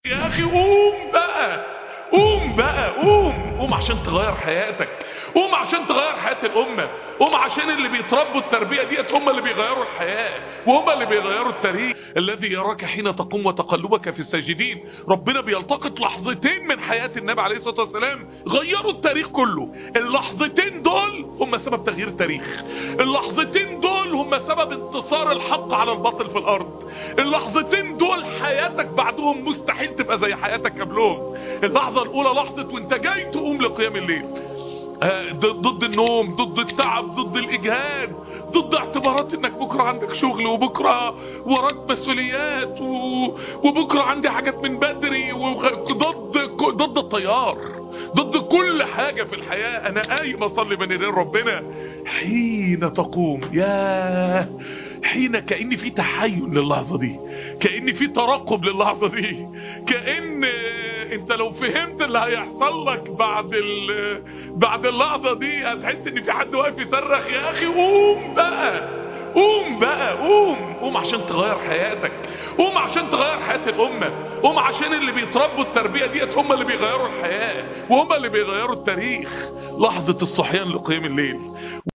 يا اخي قوم بقى قوم بقى قوم قوم عشان تغير حياتك قوم عشان تغير حياة الأمة قوم عشان اللي بيتربوا التربية ديت هم اللي بيغيروا الحياة وهم اللي بيغيروا التاريخ الذي يراك حين تقوم وتقلبك في الساجدين ربنا بيلتقط لحظتين من حياة النبي عليه الصلاة والسلام غيروا التاريخ كله اللحظتين دول هم سبب تغيير التاريخ اللحظتين دول هم سبب انتصار الحق على الباطل في الأرض اللحظتين دول حياتك بعدهم مستحيل تبقى زي حياتك قبلهم اللحظة الأولى لحظة وانت جاي تقوم لقيام الليل آه، ضد ضد النوم ضد التعب ضد الإجهاد ضد اعتبارات انك بكرة عندك شغل وبكرة وراك مسؤوليات و... وبكرة عندي حاجات من بدري وغ- ضد ضد التيار ضد كل حاجة في الحياة انا قايم اصلي بين يدين ربنا حين تقوم يا حين كأن في تحين للحظة دي كأن في ترقب للحظة دي كأن انت لو فهمت اللي هيحصل لك بعد ال... بعد اللحظة دي هتحس ان في حد واقف يصرخ يا اخي قوم بقى قوم بقى قوم قوم عشان تغير حياتك قوم عشان تغير حياة الأمة قوم عشان اللي بيتربوا التربية ديت هم اللي بيغيروا الحياة وهم اللي بيغيروا التاريخ لحظة الصحيان لقيام الليل